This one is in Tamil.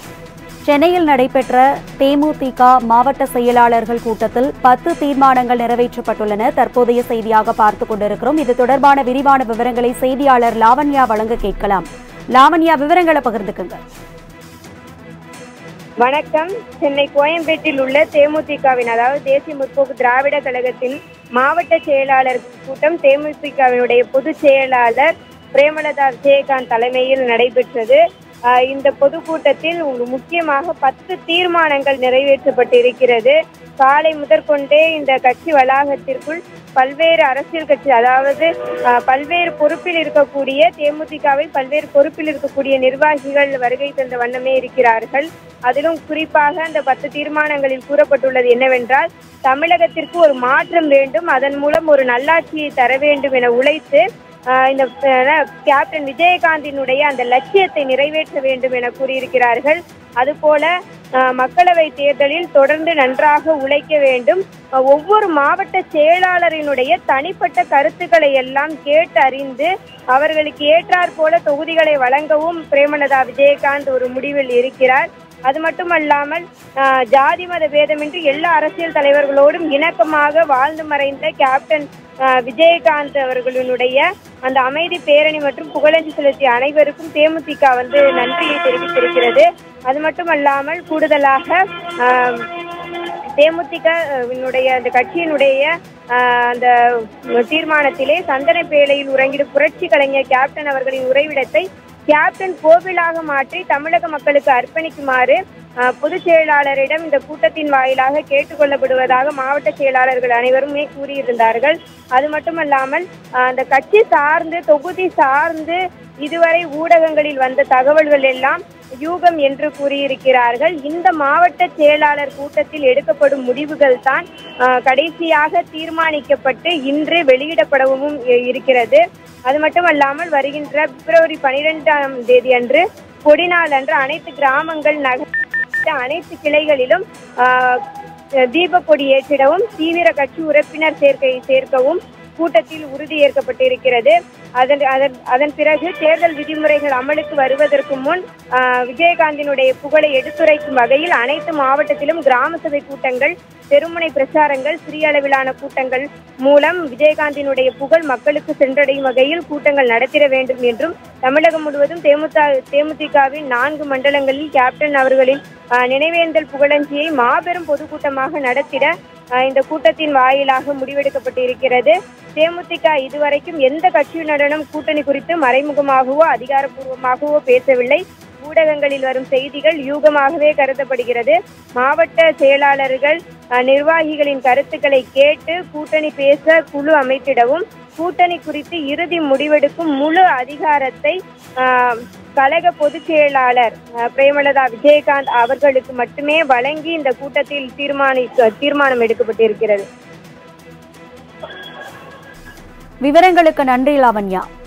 சென்னையில் நடைபெற்ற தேமுதிக மாவட்ட செயலாளர்கள் கூட்டத்தில் பத்து தீர்மானங்கள் நிறைவேற்றப்பட்டுள்ளன தற்போதைய செய்தியாக பார்த்துக் கொண்டிருக்கிறோம் இது தொடர்பான விரிவான விவரங்களை செய்தியாளர் லாவண்யா வழங்க கேட்கலாம் லாவண்யா விவரங்களை பகிர்ந்துக்குங்க வணக்கம் சென்னை கோயம்பேட்டில் உள்ள தேமுதிகவின் அதாவது தேசிய முற்போக்கு திராவிட கழகத்தின் மாவட்ட செயலாளர் கூட்டம் தேமுதிகவினுடைய பொதுச் செயலாளர் பிரேமலதா விஜயகாந்த் தலைமையில் நடைபெற்றது ஆஹ் இந்த பொதுக்கூட்டத்தில் ஒரு முக்கியமாக பத்து தீர்மானங்கள் நிறைவேற்றப்பட்டிருக்கிறது காலை முதற்கொண்டே இந்த கட்சி வளாகத்திற்குள் பல்வேறு அரசியல் கட்சி அதாவது ஆஹ், பல்வேறு பொறுப்பில் இருக்கக்கூடிய தேமுதிகவில் பல்வேறு பொறுப்பில் இருக்கக்கூடிய நிர்வாகிகள் வருகை தந்த வண்ணமே இருக்கிறார்கள் அதிலும் குறிப்பாக அந்த பத்து தீர்மானங்களில் கூறப்பட்டுள்ளது என்னவென்றால் தமிழகத்திற்கு ஒரு மாற்றம் வேண்டும் அதன் மூலம் ஒரு நல்லாட்சியை தர வேண்டும் என உழைத்து ஆஹ், இந்த ஆஹ், கேப்டன் விஜயகாந்தினுடைய அந்த லட்சியத்தை நிறைவேற்ற வேண்டும் என கூறியிருக்கிறார்கள் அதுபோல ஆஹ், மக்களவை தேர்தலில் தொடர்ந்து நன்றாக உழைக்க வேண்டும் ஆஹ், ஒவ்வொரு மாவட்ட செயலாளரினுடைய தனிப்பட்ட கருத்துக்களை எல்லாம் கேட்டு அறிந்து அவர்களுக்கு ஏற்றாற் போல தொகுதிகளை வழங்கவும் பிரேமலதா விஜயகாந்த் ஒரு முடிவில் இருக்கிறார் அது மட்டுமல்லாமல் ஆஹ், ஜாதி மத பேதமின்றி எல்லா அரசியல் தலைவர்களோடும் இணக்கமாக வாழ்ந்து மறைந்த கேப்டன் ஆஹ், விஜயகாந்த் அவர்களினுடைய அந்த அமைதி பேரணி மற்றும் புகழஞ்சு செலுத்திய அனைவருக்கும் தேமுதிக வந்து நன்றியை தெரிவித்திருக்கிறது அது மட்டுமல்லாமல் கூடுதலாக ஆஹ், தேமுதிக வினுடைய அந்த கட்சியினுடைய ஆஹ், அந்த தீர்மானத்திலே சந்தன பேழையில் உறங்கிடும் புரட்சி கலைஞர் கேப்டன் அவர்களின் உறைவிடத்தை கேப்டன் கோவிலாக மாற்றி தமிழக மக்களுக்கு அர்ப்பணிக்குமாறு ஆஹ், பொதுச் செயலாளரிடம் இந்த கூட்டத்தின் வாயிலாக கேட்டுக்கொள்ளப்படுவதாக மாவட்ட செயலாளர்கள் அனைவருமே கூறியிருந்தார்கள் அது மட்டுமல்லாமல் ஆஹ், அந்த கட்சி சார்ந்து தொகுதி சார்ந்து இதுவரை ஊடகங்களில் வந்த தகவல்கள் எல்லாம் யூகம் என்று கூறியிருக்கிறார்கள் இந்த மாவட்ட செயலாளர் கூட்டத்தில் எடுக்கப்படும் முடிவுகள் தான் ஆஹ், கடைசியாக தீர்மானிக்கப்பட்டு இன்று வெளியிடப்படவும் இ- இருக்கிறது அது மட்டுமல்லாமல் வருகின்ற பிப்ரவரி பனிரெண்டாம் தேதி அன்று கொடிநாள் அன்று அனைத்து கிராமங்கள் நகர அனைத்து கிளைகளிலும் ஆஹ், தீப கொடி ஏற்றிடவும் தீவிர கட்சி உறுப்பினர் சேர்க்கை சேர்க்கவும் கூட்டத்தில் உறுதியேற்கப்பட்டிருக்கிறது அதன் அதன் அதன் பிறகு தேர்தல் விதிமுறைகள் அமலுக்கு வருவதற்கு முன் ஆஹ், விஜயகாந்தினுடைய புகழை எடுத்துரைக்கும் வகையில் அனைத்து மாவட்டத்திலும் கிராம சபை கூட்டங்கள் தெருமுனை பிரச்சாரங்கள் சிறிய அளவிலான கூட்டங்கள் மூலம் விஜயகாந்தினுடைய புகழ் மக்களுக்கு சென்றடையும் வகையில் கூட்டங்கள் நடத்திட வேண்டும் என்றும் தமிழகம் முழுவதும் தேமுத தேமுதிகவின் நான்கு மண்டலங்களில் கேப்டன் அவர்களின் ஆஹ், நினைவேந்தல் புகழஞ்சியை மாபெரும் பொதுக்கூட்டமாக நடத்திட ஆஹ், இந்த கூட்டத்தின் வாயிலாக முடிவெடுக்கப்பட்டிருக்கிறது தேமுதிக இதுவரைக்கும் எந்த கட்சியினருடனும் கூட்டணி குறித்து மறைமுகமாகவோ அதிகாரப்பூர்வமாகவோ பேசவில்லை ஊடகங்களில் வரும் செய்திகள் யூகமாகவே கருதப்படுகிறது மாவட்ட செயலாளர்கள் அஹ், நிர்வாகிகளின் கருத்துக்களை கேட்டு கூட்டணி பேச குழு அமைத்திடவும் கூட்டணி குறித்து இறுதி முடிவெடுக்கும் முழு அதிகாரத்தை அஹ், கழக பொதுச் செயலாளர் அஹ், பிரேமலதா விஜயகாந்த் அவர்களுக்கு மட்டுமே வழங்கி இந்த கூட்டத்தில் தீர்மானி தீர்மானம் எடுக்கப்பட்டிருக்கிறது விவரங்களுக்கு நன்றி லாவண்யா